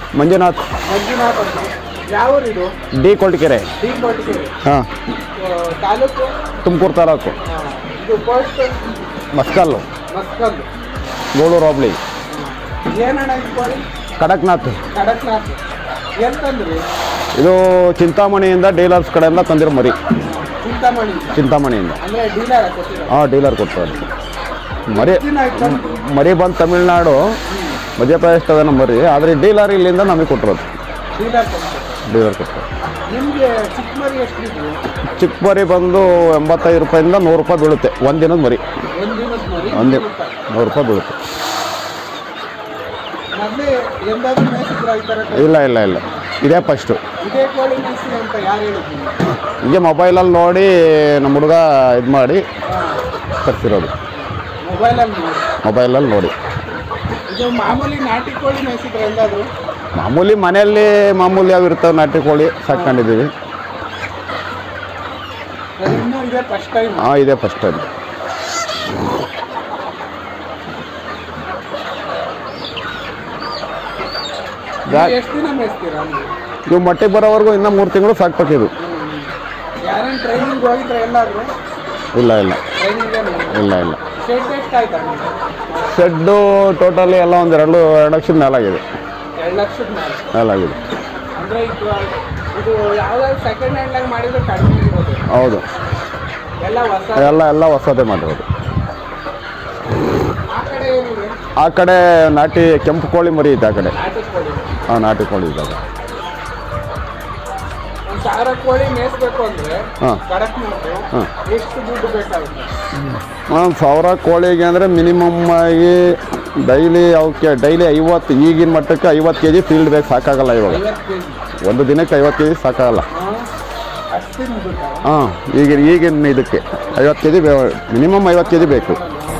ಮಂಜುನಾಥ್ ಮಂಜುನಾಥ್ ಅಂತ ಯಾವ ಊರು ಇದು ಡಿ ಕೊಟ್ಟಿಗೆರೆ ಡಿ ಕೊಟ್ಟಿಗೆರೆ ಹಾಂ ಆ, ತಾಲೂಕು ತುಮಕೂರು ತಾಲೂಕು ಆ, ಇದು ಪೋಸ್ಟ್ ಮಸ್ಕಲ್ಲು ಮಸ್ಕಲ್ ಗೋಳೂರು ಹೋಬ್ಳಿ ಏನಣ್ಣ ಇದು ಕೋಳಿ ಕಡಕ್ನಾಥ್ ಕಡಕ್ನಾಥ್ ಎಂತಂದ್ರಿ ಇದು ಚಿಂತಾಮಣಿಯಿಂದ ಡೀಲರ್ಸ್ ಕಡೆಯಿಂದ ತಂದಿರೋ ಮರಿ ಚಿಂತಾಮಣಿ ಚಿಂತಾಮಣಿಯಿಂದ ಅಂದ್ರೆ ಡೀಲರ್ ಕೊಟ್ಟಿರೋ ಹಾಂ ಡೀಲರ್ ಕೊಡ್ತಾರೆ ಮರಿ ದಿನ ಆಯ್ತು ಬಂದು? ಮರಿ ಬಂದು ತಮಿಳ್ನಾಡು ಮಧ್ಯಪ್ರದೇಶದ ನಮ್ಮ ಮರಿ ಆದರೆ ಡೀಲರ್ ಇಲ್ಲಿಂದ ನಮಗೆ ಕೊಟ್ಟಿರೋದು ಡೀಲರ್ ಕೊಟ್ಟಿರೋ ಡೀಲರ್ ಕೊಡ್ತಾರೆ ನಿಮಗೆ ಚಿಕ್ಕ ಮರಿ ಎಷ್ಟಿದ್ವು ಚಿಕ್ಕ ಮರಿ ಬಂದು ಎಂಬತ್ತೈದು ರೂಪಾಯಿಂದ ನೂರು ರೂಪಾಯಿ ಬೀಳುತ್ತೆ ಒಂದು ದಿನದ ಮರಿ ಒಂದು ದಿನದ ಮರಿ ಒಂದು ನೂರು ರೂಪಾಯಿ. ನೂರು ರೂಪಾಯಿ ಬೀಳುತ್ತೆ ಮೊದ್ಲೇ ಎಂದಾದ್ರೂ ಮೇಯಿಸಿದ್ರ ಈ ಥರ ಇಲ್ಲ ಇಲ್ಲ ಇಲ್ಲ ಇದೇ ಫಸ್ಟು ಇದೇ ಕೋಳಿ ಮೇಯಿಸಿ ಅಂತ ಯಾರು ಹೇಳಿದ್ರು ನಿಮ್ಗೆ? ಹಿಂಗೆ ಮೊಬೈಲಲ್ಲಿ ನೋಡಿ ನಮ್ಮ ಹುಡುಗ ಇದು ಮಾಡಿ ತರಿಸಿರೋದು ಮೊಬೈಲಲ್ಲಿ ನೋಡಿ ಮೊಬೈಲಲ್ಲಿ ನೋಡಿ ಇದು ಮಾಮೂಲಿ ನಾಟಿ ಕೋಳಿ ಮೇಯಿಸಿದ್ರೆ ಎಲ್ಲಾದ್ರು ಮಾಮೂಲಿ ಮನೆಯಲ್ಲಿ ಮಾಮೂಲಿ ಯಾವ ಇರ್ತವೆ ನಾಟಿ ಕೋಳಿ ಸಾಕೊಂಡಿದ್ದೀವಿ ಇನ್ನೂ ಇದೇ ಫಸ್ಟ್ ಟೈಮ್ ಹಾಂ ಇದೇ ಫಸ್ಟ್ ಟೈಮ್ ಎಷ್ಟು ದಿನ ಮೇಯಿಸ್ತೀರಾ ನೀವು ಇವು ಮೊಟ್ಟೆಗೆ ಬರೋವರೆಗೂ ಇನ್ನೂ ಮೂರು ತಿಂಗಳು ಸಾಕ್ಬೇಕಿದು ಯಾರೇನು ಟ್ರೈನಿಂಗ್ ಹೋಗಿದ್ರೆ ಎಲ್ಲಾದ್ರು ಇಲ್ಲ ಇಲ್ಲ ಟ್ರೈನಿಂಗ್ ಇಲ್ಲ ಇಲ್ಲ ಶೆಡ್ ಎಷ್ಟು ಆಯ್ತಾ ನಿಮ್ಗೆ? ಶೆಡ್ಡು ಟೋಟಲಿ ಎಲ್ಲ ಒಂದು ಎರಡು ಎರಡು ಲಕ್ಷದ ಮೇಲಾಗಿದೆ ಎರಡು ಲಕ್ಷದ ಮೇಲೆ ಮೇಲಾಗಿದೆ ಅಂದರೆ ಈಗ ಇದು ಯಾವ್ದಾದ್ರು ಸೆಕೆಂಡ್ ಹ್ಯಾಂಡ್ಲಾಗಿ ಮಾಡಿದ್ರೆ ಕಡಿಮೆ ಇರೋದು ಹೌದು ಎಲ್ಲ ಹೊಸ ಎಲ್ಲ ಎಲ್ಲ ಹೊಸದೇ ಮಾಡಿರೋದು ಆ ಕಡೆ ಏನಿದೆ ಆ ಕಡೆ ನಾಟಿ ಕೆಂಪು ಕೋಳಿ ಮರಿ ಇದೆ ಆ ಕಡೆ ನಾಟಿ ಕೋಳಿ ಹಾಂ ನಾಟಿ ಕೋಳಿ ಇದ್ದಾಗ ಒಂದು ಸಾವಿರ ಕೋಳಿ ಮೇಯಿಸ್ಬೇಕು ಅಂದರೆ ಹಾಂ ಕಡಕ್ ಮಾತು ಹಾಂ ಎಷ್ಟು ದುಡ್ಡು ಬೇಕಾಗುತ್ತೆ ಒಂದು ಸಾವಿರ ಕೋಳಿಗೆ ಅಂದರೆ ಮಿನಿಮಮ್ ಆಗಿ ಡೈಲಿ ಅವಕ್ಕೆ ಡೈಲಿ ಐವತ್ತು ಈಗಿನ ಮಟ್ಟಕ್ಕೆ ಐವತ್ತು ಕೆ ಜಿ ಫೀಲ್ಡ್ ಬೇಕು ಸಾಕಾಗಲ್ಲ ಇವಾಗ ಐವತ್ತು ಕೆ ಜಿ ಒಂದು ದಿನಕ್ಕೆ ಐವತ್ತು ಕೆ ಜಿ ಸಾಕಾಗಲ್ಲ ಹಾಂ ಅಷ್ಟು ದುಡ್ಡು ಹಾಂ ಈಗಿನ ಈಗಿನ ಇದಕ್ಕೆ ಐವತ್ತು ಕೆ ಜಿ ಮಿನಿಮಮ್ ಐವತ್ತು ಕೆ ಜಿ ಬೇಕು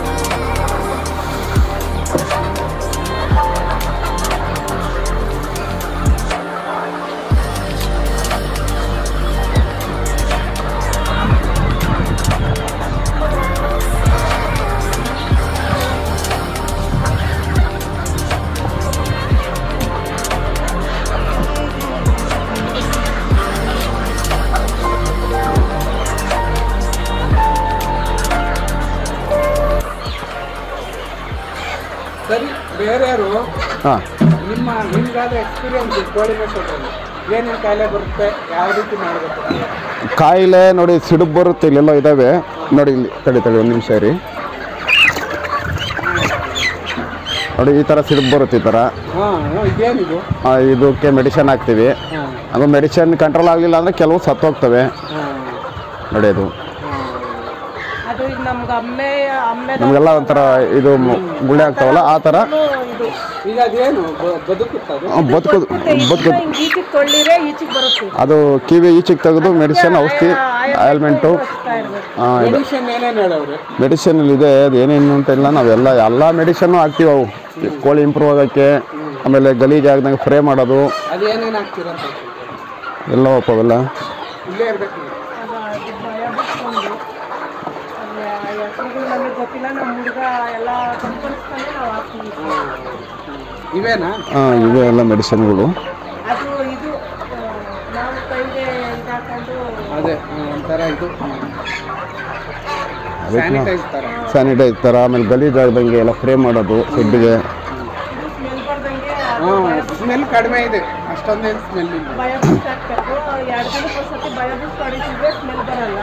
ಸರಿ ಬೇರೆಯವರು ಹಾಂ ನಿಮ್ಮ ನಿಮ್ಗಾದ ಎಕ್ಸ್ಪೀರಿಯನ್ಸ್ ಕೋಳಿ ಮೇಯಿಸೋದ್ರಲ್ಲಿ ಏನೇನು ಕಾಯಿಲೆ ಬರುತ್ತೆ ಯಾವ ರೀತಿ ಮಾಡಬೇಕು ಕಾಯಿಲೆ ನೋಡಿ ಸಿಡುಬು ಬರುತ್ತೆ ಇಲ್ಲೆಲ್ಲ ಇದ್ದಾವೆ ನೋಡಿ ಇಲ್ಲಿ ತಡಿ ತಡಿ ಒಂದು ನಿಮಿಷ ಇರಿ ನೋಡಿ ಈ ಥರ ಸಿಡುಬು ಬರುತ್ತೆ ಈ ಥರ ಹಾಂ ಇದೇನಿದು ಆ, ಇದಕ್ಕೆ ಮೆಡಿಷನ್ ಹಾಕ್ತೀವಿ ಹಾಂ ಅದು ಮೆಡಿಷನ್ ಕಂಟ್ರೋಲ್ ಆಗಲಿಲ್ಲ ಅಂದರೆ ಕೆಲವು ಸತ್ತೋಗ್ತವೆ ಹಾಂ ನೋಡಿ ಅದು ಅದು ಈಗ ನಮ್ಗೆ ಅಮ್ಮೆ ಅಮ್ಮೆ ನಮಗೆಲ್ಲ ಒಂಥರ ಇದು ಮು- ಗುಳ್ಳೆ ಆಗ್ತಾವಲ್ಲ ಆ ಥರ ಇದು ಈಗ ಅದೇನು ಬ- ಬದುಕುತ್ತೆ ಅದು ಆ, ಬದುಕು ಬದುಕು ಈಚಿಗೆ ಕೊಳ್ಳಿರೆ ಈಚಿಗೆ ಬರುತ್ತೆ ಅದು ಕಿವಿ ಈಚೆಗೆ ತೆಗೆದು ಮೆಡಿಸಿನ್ ಔಷಧಿ ಆಯಿಲ್ಮೆಂಟು ಹಚ್ತಾ ಇರ್ಬೇಕು ಇದು ಮೆಡಿಷನ್ ಏನೇನು ಹೇಳವ್ರೆ ಮೆಡಿಸಿನ್ ಇದೆ ಅದು ಏನೇನು ಅಂತ ಇಲ್ಲ ನಾವೆಲ್ಲ ಎಲ್ಲ ಮೆಡಿಷನ್ನು ಹಾಕ್ತೀವಿ ಅವು ಕೋಳಿ ಇಂಪ್ರೂವ್ ಆಗೋಕ್ಕೆ ಆಮೇಲೆ ಗಲೀಜು ಆಗ್ದಂಗೆ ಫ್ರೈ ಮಾಡೋದು ಅದೇನೇನು ಹಾಕ್ತೀರಂತ ಎಲ್ಲ ಅವೆಲ್ಲ ಇಲ್ಲೇ ಇರ್ಬೇಕು ನೀವು. ಅದು ಅದು ಭಯ ಬಿಟ್ಕೊಂಡು ಅದು ಹೆಸರುಗಳು ನಮಗೆ ಗೊತ್ತಿಲ್ಲ ನಮ್ಮ ಹುಡುಗ ಎಲ್ಲ ಕಂಪಲ್ಸ್ತಾನೆ ನಾವು ಹಾಕ್ತೀವಿ ಇವೇನಾ ಹಾಂ ಇವೆ ಎಲ್ಲ ಮೆಡಿಸಿನ್ಗಳು ಅದು ಇದು ಆ, ನಾವು ಕೈಗೆ ಇದಾಕೊಂಡು ಅದೇ ಆ, ಒಂಥರ ಇದು ಅದಕ್ಕೆ ಸ್ಯಾನಿಟೈಸ್ ಥರ ಸ್ಯಾನಿಟೈಸ್ ಥರ ಆಮೇಲೆ ಗಲೀಜು ಆಗ್ದಂಗೆ ಎಲ್ಲ ಫ್ರೈ ಮಾಡೋದು ಫುಡ್ಗೆ ಸ್ಮೆಲ್ ಬರ್ದಂಗೆ ಹಾಂ ಸ್ಮೆಲ್ ಕಡಿಮೆ ಇದೆ ಅಷ್ಟೊಂದೇನು ಸ್ಮೆಲ್ ಇಲ್ಲ ಭಯ ಬಿಟ್ಟು ಹಾಕ್ಬೇಕು ಎರಡು ದಿನಕ್ಕೆ ಒಂದ್ಸತಿ ಭಯ ಬಿಟ್ಟು ಹೊಡಿತಿದ್ರೆ ಸ್ಮೆಲ್ ಬರಲ್ಲ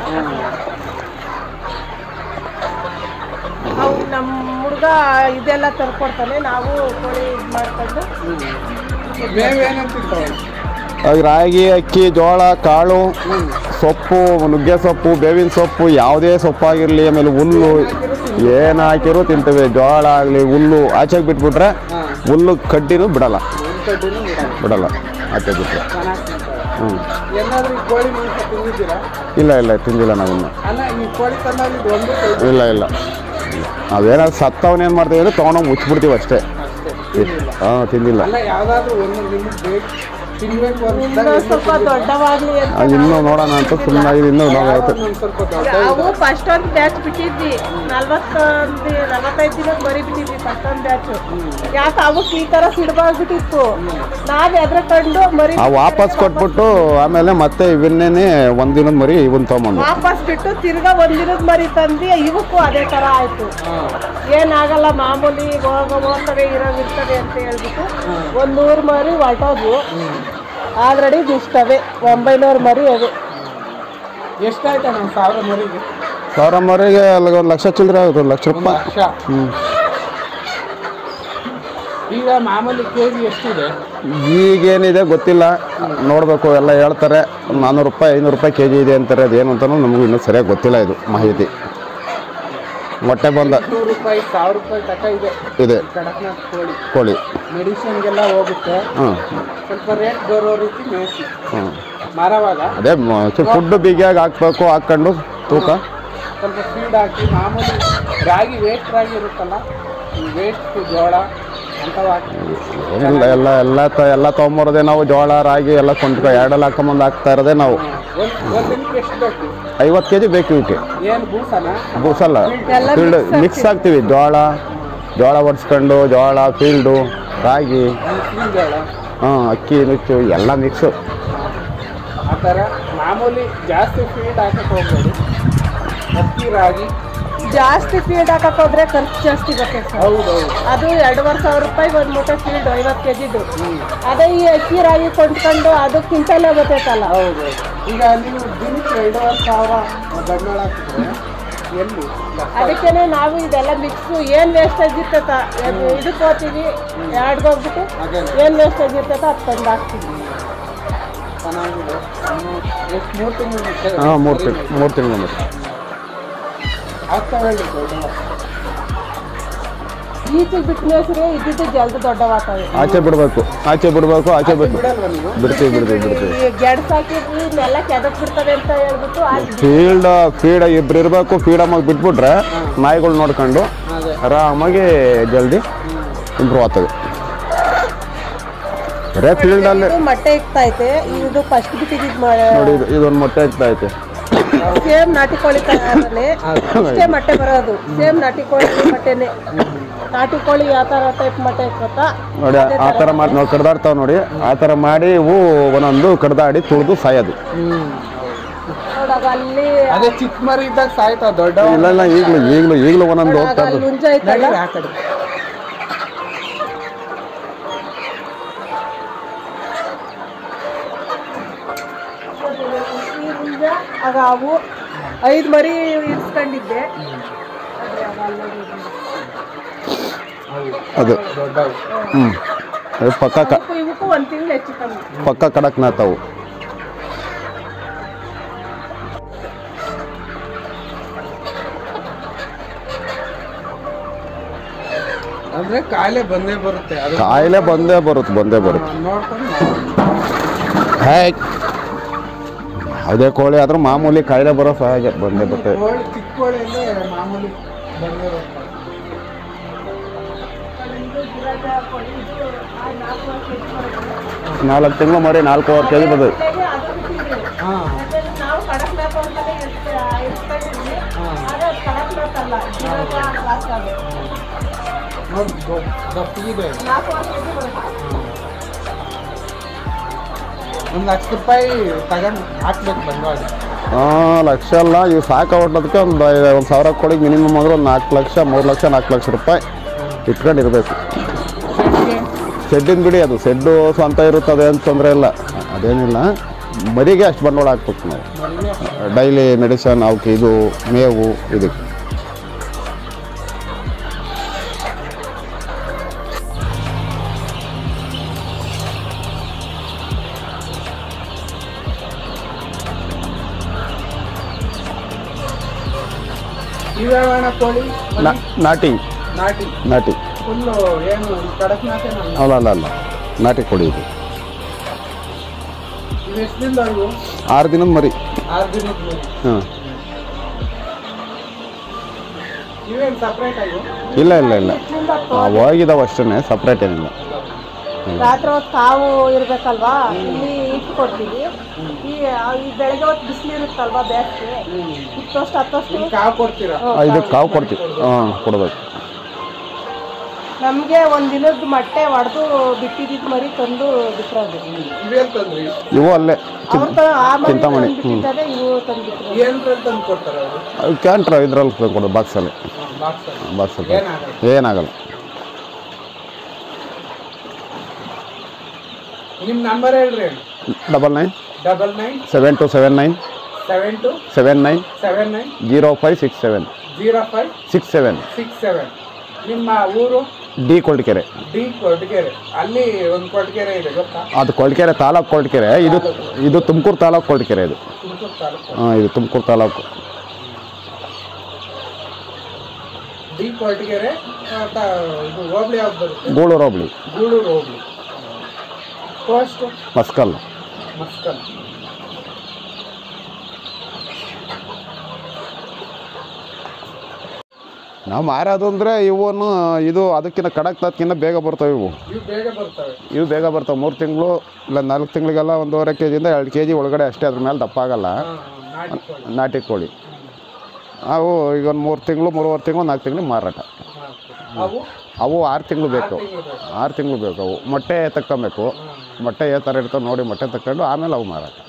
ಅವು ನಮ್ಮ ಹುಡುಗ ಇದೆಲ್ಲ ತರ್ಕೊಡ್ತಾನೆ ನಾವು ಕೋಳಿ ಇದು ಮಾಡ್ಕೊಂಡು ಮೇವೇನೇನು ತಿಂತಾವೆ ಅದು ರಾಗಿ ಅಕ್ಕಿ ಜೋಳ ಕಾಳು ಸೊಪ್ಪು ನುಗ್ಗೆ ಸೊಪ್ಪು ಬೇವಿನ ಸೊಪ್ಪು ಯಾವುದೇ ಸೊಪ್ಪಾಗಿರಲಿ ಆಮೇಲೆ ಹುಲ್ಲು ಏನು ಹಾಕಿರೂ ತಿಂತೇವೆ ಜೋಳ ಆಗಲಿ ಹುಲ್ಲು ಆಚೆಗೆ ಬಿಟ್ಬಿಟ್ರೆ ಹಾಂ ಹುಲ್ಲು ಕಡ್ಡಿನೂ ಬಿಡಲ್ಲ ಒಂದು ಕಡ್ಡಿನೂ ಬಿಡಲ್ಲ ಬಿಡಲ್ಲ ಆಚೆ ಬಿಟ್ಟರೆ ಚೆನ್ನಾಗಿ ತಿಂತಾವೆ ಹ್ಞೂ ಎಲ್ಲಾದ್ರೂ ಈ ಕೋಳಿ ಮಾಂಸ ತಿಂದಿದ್ದೀರಾ ಇಲ್ಲ ಇಲ್ಲ ತಿಂದಿಲ್ಲ ನಾವಿನ್ನು ಅಲ್ಲ ಈ ಕೋಳಿ ತಂದಾಗ ಇದು ಒಂದು ಕೈ ಇಲ್ಲ ಇಲ್ಲ ನಾವೇನಾದ್ರು ಸತ್ತವನ್ನೇನು ಮಾಡ್ತೀವಿ ಅಂದರೆ ತೊಗೊಂಡೋಗಿ ಮುಚ್ಚಿಬಿಡ್ತೀವಿ ಅಷ್ಟೇ ಅಷ್ಟೇ ತಿಂದಿಲ್ಲ ಹಾಂ ತಿಂದಿಲ್ಲ ಅಲ್ಲ ಯಾವ್ದಾದ್ರು ಒಂದು ನಿಮ್ಗೆ ಬೇಕು ತಿನ್ಬೇಕು ಇನ್ನೂ ಸ್ವಲ್ಪ ದೊಡ್ಡವಾಗ್ಲಿ ಅಂತ ಅದು ಇನ್ನೂ ನೋಡೋಣ ಅಂತ ಸುಮ್ಮನೆ ಇನ್ನೂ ನೋವಾಯ್ತು ಒಂದ್ ಸ್ವಲ್ಪ ದೊಡ್ಡ ಅವು ಫಸ್ಟ್ ಒಂದು ಬ್ಯಾಚ್ ಬಿಟ್ಟಿದ್ವಿ ನಲ್ವತ್ತೊಂದು ನಲವತ್ತೈದು ದಿನಕ್ಕೆ ಬರೀ ಬಿಟ್ಟಿದ್ವಿ ಫಸ್ಟ್ ಒಂದು ಬ್ಯಾಚ್ ಯಾಕೆ ಅವಕ್ಕೆ ಈ ಥರ ಸಿಡ್ಬಾಗ್ಬಿಟ್ಟಿತ್ತು ನಾವು ಎದ್ರ ಕಂಡು ಮರಿ ಆ ವಾಪಸ್ ಕೊಟ್ಬಿಟ್ಟು ಆಮೇಲೆ ಮತ್ತೆ ಇವನ್ನೇನೆ ಒಂದಿನದ ಮರಿ ಇವನ್ ತೊಗೊಂಬಂದು ವಾಪಸ್ ಬಿಟ್ಟು ತಿರ್ಗಾ ಒಂದಿನದ ಮರಿ ತಂದು ಇವಕ್ಕೂ ಅದೇ ಥರ ಆಯಿತು ಹಾ ಏನಾಗಲ್ಲ ಮಾಮೂಲಿ ಹೋಗ ಹೋಗ್ತವೆ ಇರೋವು ಇರ್ತವೆ ಅಂತ ಹೇಳ್ಬಿಟ್ಟು ಒಂದು ನೂರು ಮರಿ ಹೊರಟೋದ್ವು ಆಲ್ರೆಡಿ ಇಷ್ಟವೆ ಒಂಬೈನೂರು ಮರಿ ಅವೆ ಎಷ್ಟಾಯ್ತಾ ನಮ್ಮ ಸಾವಿರ ಮರಿಗೆ ಸಾವಿರ ಮರಿಗೆ ಅಲ್ಲಿ ಒಂದು ಲಕ್ಷ ಚಿಲ್ಲರೆ ಆಗುತ್ತೆ ಒಂದು ಲಕ್ಷ ಒಂದು ರೂಪಾಯಿ ಲಕ್ಷ ಹ್ಞೂ ಈಗ ಮಾಮೂಲಿ ಕೆ ಜಿ ಎಷ್ಟಿದೆ ಈಗೇನಿದೆ ಗೊತ್ತಿಲ್ಲ ನೋಡಬೇಕು ಎಲ್ಲ ಹೇಳ್ತಾರೆ ಒಂದು ನಾನ್ನೂರು ರೂಪಾಯಿ ಐನೂರು ರೂಪಾಯಿ ಕೆ ಜಿ ಇದೆ ಅಂತಾರೆ ಅದೇನು ಅಂತಲೂ ನಮಗೂ ಇನ್ನೂ ಸರಿಯಾಗಿ ಗೊತ್ತಿಲ್ಲ ಇದು ಮಾಹಿತಿ ಮೊಟ್ಟೆ ಬಂದ ನೂರು ರೂಪಾಯಿ ಸಾವಿರ ರೂಪಾಯಿ ತಕ ಇದೆ ಇದೆ ಕಡಕ್ನಾಥ್ ಕೋಳಿ ಕೋಳಿ ಮೆಡಿಸಿನ್ಗೆಲ್ಲ ಹೋಗುತ್ತೆ ಹ್ಞೂ ಸ್ವಲ್ಪ ರೇಟ್ ಬರೋ ರೀತಿ ಮೇಯಿಸಿ ಹ್ಞೂ ಮಾರವಾಗ ಅದೇ ಫುಡ್ಡು ಬಿಗಿಯಾಗಿ ಹಾಕ್ಬೇಕು ಹಾಕ್ಕೊಂಡು ತೂಕ ಸ್ವಲ್ಪ ಫೀಡ್ ಹಾಕಿ ಮಾಮೂಲಿ ರಾಗಿ ವೇಸ್ಟ್ ರಾಗಿ ಇರುತ್ತಲ್ಲ ಈ ವೇಸ್ಟ್ ಜೋಳ ಅಂಥವು ಹಾಕಿ ಏನಿಲ್ಲ ಎಲ್ಲ ಎಲ್ಲ ತ ಎಲ್ಲ ತೊಗೊಂಬರೋದೇ ನಾವು ಜೋಳ ರಾಗಿ ಎಲ್ಲ ಕೊಂಡ್ಕೊ ಎರಡೆಲ್ಲ ಹಾಕೊಂಬಂದು ಹಾಕ್ತಾ ಇರೋದೇ ನಾವು ಒಂದು ಒಂದು ದಿನಕ್ಕೆ ಎಷ್ಟು ಬೇಕು ಐವತ್ತು ಕೆ ಜಿ ಬೇಕು ಇವಕ್ಕೆ ಏನು ಬೂಸನ ಬೂಸಲ್ಲ ಎಲ್ಲ ಫೀಲ್ಡ್ mix ಮಿಕ್ಸ್ ಹಾಕ್ತೀವಿ ಜೋಳ ಜೋಳ ಒಡ್ಸ್ಕೊಂಡು ಜೋಳ ಫೀಲ್ಡು ರಾಗಿ ಮುಸ್ಲಿಂ ಜೋಳ ಹಾಂ ಅಕ್ಕಿ ನುಚ್ಚು ಎಲ್ಲ ಮಿಕ್ಸು ಆ ಥರ ಮಾಮೂಲಿ ಜಾಸ್ತಿ ಫೀಡ್ ಹಾಕಕ್ಕೆ ಹೋಗ್ಬೇಡಿ ಅಕ್ಕಿ ರಾಗಿ ಜಾಸ್ತಿ ಫೀಡ್ ಹಾಕಕ್ ಹೋದ್ರೆ ಖರ್ಚು ಜಾಸ್ತಿ ಬರ್ತದೆ ಸರ್ ಹೌದೌದು ಅದು ಎರಡೂವರೆ ಸಾವಿರ ರೂಪಾಯಿ ಒಂದು ಮೂಟೆ ಫೀಲ್ಡ್ ಐವತ್ತು ಕೆ ಜಿದು ಅದೇ ಈ ಅಕ್ಕಿ ರಾಗಿ ಕೊಂಡ್ಕೊಂಡು ಅದು ಕ್ವಿಂಟಲೇ ಬರ್ತೈತಲ್ಲ ಹೌದು ಈಗ ನೀವು ದಿನಕ್ಕೆ ಎರಡೂವರೆ ಸಾವಿರ ಬಂಡವಾಳ ಹಾಕಿದ್ರೆ ಎಲ್ಲಿ ಅದಕ್ಕೇನೆ ನಾವು ಇದೆಲ್ಲ ಮಿಕ್ಸ್ ಏನ್ ವೇಸ್ಟೇಜ್ ಇರ್ತೈತ ಇದಕ್ಕೆ ಹೋಗ್ತೀವಿ ಎರಡ್ಗೆ ಹೋಗ್ಬಿಟ್ಟು ಅದೇ ಏನ್ ವೇಸ್ಟೇಜ್ ಇರ್ತೈತ ಅದು ತಂದು ಹಾಕ್ತೀವಿ ಚೆನ್ನಾಗಿದೆ ಎಷ್ಟು ಮೂರು ತಿಂಗಳು ಹಾಂ ಮೂರು ತಿಂಗಳು ಮೂರು ತಿಂಗಳು ಮತ್ತೆ ಆಗ್ತಾ ಹೇಳಿ ದೊಡ್ಡ ಈಚೆಗೆ ಬಿಟ್ಟ ಮೇಸ್ರೆ ಇದ್ದಿದ್ದು ಜಲ್ದಿ ದೊಡ್ಡವಾಗ್ತವೆ ಆಚೆ ಬಿಡಬೇಕು ಆಚೆ ಬಿಡಬೇಕು ಆಚೆ ಬಿಟ್ಟು ಬಿಡಲ್ವಾ ನೀವು ಬಿಡ್ತೀವಿ ಬಿಡ್ತೀವಿ ಬಿಡ್ತೀವಿ ಈ ಗೆಡ್ಸ್ ಹಾಕಿದ್ವಿ ಇದನ್ನೆಲ್ಲ ಕೆದಕ್ ಬಿಡ್ತವೆ ಅಂತ ಹೇಳ್ಬಿಟ್ಟು ಅಲ್ಲಿ ಫೀಲ್ಡ್ ಫೀಡ್ ಇಬ್ರು ಇರಬೇಕು ಫೀಡಮಾಗಿ ಬಿಟ್ಬಿಟ್ರೆ ನಾಯಿಗಳು ನೋಡ್ಕೊಂಡು ಅದೇ ಆರಾಮಾಗಿ ಜಲ್ದಿ ಇಂಪ್ರೂವ್ ಆಗ್ತದೆ ಬರೇ ಫೀಲ್ಡಲ್ಲಿ ಇದು ಮೊಟ್ಟೆ ಇಕ್ತೈತೆ ಇದು ಫಸ್ಟ್ ಬಿಟ್ಟಿದ್ದು ನೋಡಿ ಇದು ಇದೊಂದು ಮೊಟ್ಟೆ ಇಕ್ತಾ ಐತೆ ಸೇಮ್ ನಾಟಿ ಕೋಳಿ ತರನೇ ಇಷ್ಟೇ ಮೊಟ್ಟೆ ಬರೋದು ಸೇಮ್ ನಾಟಿ ಕೋಳಿ ಮೊಟ್ಟೆನೆ ನಾಟಿ ಕೋಳಿ ಯಾವ ಥರ ಟೈಪ್ ಮೊಟ್ಟೆ ಇಕ್ಕತ್ತಾ ನೋಡಿ ಆ ಥರ ಮಾಡಿ ನಾವು ಕಡ್ದಾಡ್ತಾವೆ ನೋಡಿ ಆ ಥರ ಮಾಡಿ ಇವು ಒಂದೊಂದು ಕಡ್ದಾಡಿ ತುಳಿದು ಸಾಯೋದು ಹ್ಮ್ ನೋಡಾಗ ಅಲ್ಲಿ ಅದೇ ಚಿಕ್ಕ ಮರಿ ಇದ್ದಾಗ ಸಾಯ್ತಾವ ದೊಡ್ಡ ಇಲ್ಲ ಇಲ್ಲ ಈಗಲೂ ಈಗಲೂ ಈಗಲೂ ಒಂದೊಂದು ನೋಡಾಗ ಹೋಗ್ತಾ ಅಲ್ಲಿ ಇರೋದು ಹುಂಜ ಐತಲ್ಲ ಆ ಕಡೆ ಈ ಹುಂಜ ಆಗ ಅವು ಐದು ಮರಿ ಇರಿಸ್ಕೊಂಡಿದ್ದೆ ಅದೇ ಆಗ ಅಲ್ಲೇ ಇದೆ. ಅದು ದೊಡ್ಡವು ಹ್ಞೂ ಅದು ಪಕ್ಕ ಕ ಅವಕ್ಕೂ ಇವಕ್ಕೂ ಒಂದು ತಿಂಗಳು ಹೆಚ್ಚು ಕಮ್ಮಿ ಪಕ್ಕ ಕಡಕ್ನಾಥವು ಅಂದ್ರೆ ಕಾಯಿಲೆ ಬಂದೇ ಬರುತ್ತೆ ಅದು ಕಾಯಿಲೆ ಬಂದೇ ಬರುತ್ತೆ ಬಂದೇ ಬರುತ್ತೆ ನೋಡ್ಕೊಂಡು ನಾವು ಹೇ ಯಾವುದೇ ಕೋಳಿ ಆದ್ರೂ ಮಾಮೂಲಿ ಕಾಯಿಲೆ ಬರೋ ಸಹಜ ಬಂದೇ ಬರುತ್ತೆ ಕೋಳಿ ಚಿಕ್ಕ ಕೋಳಿಯಲ್ಲೇ ಮಾಮೂಲಿ ಬಂದೇ ಬರುತ್ತೆ ನಾಲ್ಕು ತಿಂಗಳು ಮರಿ ನಾಲ್ಕೂವರೆ ಕೆ ಜಿ ಬರ್ತದೆ ಹಾ ನಾವು ಕಡಕ್ನಾಥ್ ಅಂತಾನೆ ಇರ್ತ- ಇರ್ಸ್ಕೊಂಡಿದ್ವಿ. ಆದ್ರೆ ಅದು ಕಡಕ್ನಾಥ್ ಅಲ್ಲ, ಜೀರಕ ಕ್ರಾಸ್ ಅದು. ನೋಡಿ ದಪ್ಪಿಗಿದೆ ನಾಲ್ಕೂವರೆ ಕೆಜಿ ಬರುತ್ತೆ. ಒಂದು ಲಕ್ಷ ರೂಪಾಯಿ ತಗೊಂಡು ಹಾಕ್ಬೇಕು ಬಂಡವಾಳ ಹಾಂ ಲಕ್ಷ ಅಲ್ಲ ಇವು ಸಾಕು ಹೊಟ್ಟೋದಕ್ಕೆ ಒಂದು ಒಂದು ಸಾವಿರ ಕೋಳಿಗೆ ಮಿನಿಮಮ್ ಅಂದ್ರೆ ಒಂದು ನಾಲ್ಕು ಲಕ್ಷ ಮೂರು ಲಕ್ಷ ನಾಲ್ಕು ಲಕ್ಷ ರೂಪಾಯಿ ಇಟ್ಕೊಂಡಿರ್ಬೇಕು ಶೆಡ್ಗೆ ಶೆಡ್ಡಿನ ಬಿಡಿ ಅದು ಶೆಡ್ಡು ಸ್ವಂತ ಇರುತ್ತದೆ ಅಂತ ತೊಂದರೆ ಇಲ್ಲ ಅದೇನಿಲ್ಲ ಮರಿಗೆ ಅಷ್ಟು ಬಂಡವಾಳ ಹಾಕ್ಬೇಕು ನಾವು ಮರಿಗೆ ಡೈಲಿ ಮೆಡಿಸನ್ ಅವಕ್ಕೆ ಇದು ಮೇವು ಇದಕ್ಕೆ ಇದಾವಣ ಕೋಳಿ ನಾ- ನಾಟಿ ನಾಟಿ ನಾಟಿ ಫುಲ್ಲು ಏನು ಕಡಕ್ನಾಥೆ ಅಲ್ಲ ಅಲ್ಲ ಅಲ್ಲ ನಾಟಿ ಕೊಡಿ ಇದು ಇದು ಎಷ್ಟು ದಿನದ ಇವು ಆರು ದಿನದ ಮರಿ ಆರು ದಿನದ ಮೇಲೆ. ಹಾಂ ಇವೇನು ಸಪ್ರೇಟ್ ಆಗಿ ಇಲ್ಲ ಇಲ್ಲ ಇಲ್ಲ ಹೋಗಿದಾವೆ ಅಷ್ಟೇ ಸಪ್ರೇಟ್ ಏನಿಲ್ಲ ರಾತ್ರಿ ಹೊತ್ತು ಕಾವು ಇರ್ಬೇಕಲ್ವಾ ಇಲ್ಲಿ ಇಟ್ಟು ಕೊಡ್ತೀವಿ ಈ ಈ ಬೆಳಗ್ಗೆ ಹೊತ್ತು ಬಿಸಿಲು ಇರುತ್ತಲ್ವಾ ಬೇಸಿಗೆ ಇಪ್ಪಷ್ಟು ಹತ್ತಷ್ಟು ಇಲ್ಲಿ ಕಾವು ಕೊಡ್ತೀರಾ ಇದು ಕಾವು ಕೊಡ್ತೀವಿ ಹಾಂ ಕೊಡ್ಬೇಕು ನಮಗೆ ಒಂದು ದಿನದ ಮೊಟ್ಟೆ ಹೊಡೆದು ಬಿಟ್ಟಿದ್ದು ಮರಿ ತಂದು ಬಿಟ್ಟಿರೋದು ಇವೇನ್ ತಂದ್ರಿ ಇವು ಅಲ್ಲೇ ಅವ್ರು ತ- ಆ ಮರಿ ಚಿಂತಾಮಣಿ, ತಂದು ಬಿಟ್ಟಿದ್ದಾರೆ ಇವು ತಂದು ಬಿಟ್ಟಿರೋದು ಏನ್ ತಂದು ಕೊಡ್ತಾರ ಅವರು ಕ್ಯಾಂಟ್ರ ಇದ್ರಲ್ಲಿ ಕೊಡೋದು ಬಾಕ್ಸಲ್ಲಿ ಬಾಕ್ಸ್ ಬಾಕ್ಸಲ್ಲಿ ಏನಾಗಲ್ಲ ಏನಾಗಲ್ಲ ನಿಮ್ ನಂಬರ್ ಹೇಳ್ರಿ double nine double nine seven two seven nine seven two seven nine seven nine zero five six seven zero five six seven six seven ನಿಮ್ಮ ಊರು ಡಿ ಕೊಳ್ಕೆರೆ ಡಿ ಕೊರಟಗೆರೆ ಅಲ್ಲಿ ಒಂದು ಕೊರಟಗೆರೆ ಇದೆ ಗೊತ್ತಾ ಅದು ಕೊಳ್ಕೆರೆ ತಾಲೂಕು ಕೊಳ್ಕೆರೆ ಇದು ಇದು ತುಮಕೂರು ತಾಲೂಕು ಕೊಳ್ಕೆರೆ ಇದು ತುಮಕೂರು ತಾಲೂಕು ಹಾಂ ಇದು ತುಮಕೂರು ತಾಲೂಕು ಡಿ ಕೊರಟಗೆರೆ ಆ, ತ- ಇದು ಹೋಬಳಿ ಯಾವ್ದು ಬರುತ್ತೆ ಗೂಳೂರು ಹೋಬಳಿ ಗೂಳೂರು ಹೋಬಳಿ ಪೋಸ್ಟ್ ಮಸ್ಕಲ್ ಮಸ್ಕಲ್ ನಾವು ಮಾರೋದು ಅಂದರೆ ಇವನು ಇದು ಅದಕ್ಕಿಂತ ಕಡಕ್ ತದ್ಕಿಂತ ಬೇಗ ಬರ್ತವೆ ಇವು ಇವು ಬೇಗ ಬರ್ತವೆ ಇವು ಬೇಗ ಬರ್ತವೆ ಮೂರು ತಿಂಗಳು ಇಲ್ಲ ನಾಲ್ಕು ತಿಂಗಳಿಗೆಲ್ಲ ಒಂದೂವರೆ ಕೆ ಜಿಯಿಂದ ಎರಡು ಕೆ ಜಿ ಒಳಗಡೆ ಅಷ್ಟೇ ಅದ್ರ ಮೇಲೆ ದಪ್ಪ ಆಗಲ್ಲ ಹಾ, ನಾಟಿ ಕೋಳಿ ನಾಟಿ ಕೋಳಿ ಅವು ಈಗ ಒಂದು ಮೂರು ತಿಂಗಳು ಮೂರುವರೆ ತಿಂಗಳು ನಾಲ್ಕು ತಿಂಗಳು ಮಾರಾಟ ಹಾ. ಅವು ಅವು ಆರು ತಿಂಗಳು ಬೇಕು ತಿಂಗಳು ಬೇಕು. ಆರು ತಿಂಗಳು ಬೇಕು ಅವು ಮೊಟ್ಟೆ ತಕ್ಕೊಬೇಕು ಮೊಟ್ಟೆ ಯಾವ ಥರ ಇರ್ತವೆ ನೋಡಿ ಮೊಟ್ಟೆ ತಕ್ಕೊಂಡು ಆಮೇಲೆ ಅವು ಮಾರಾಟ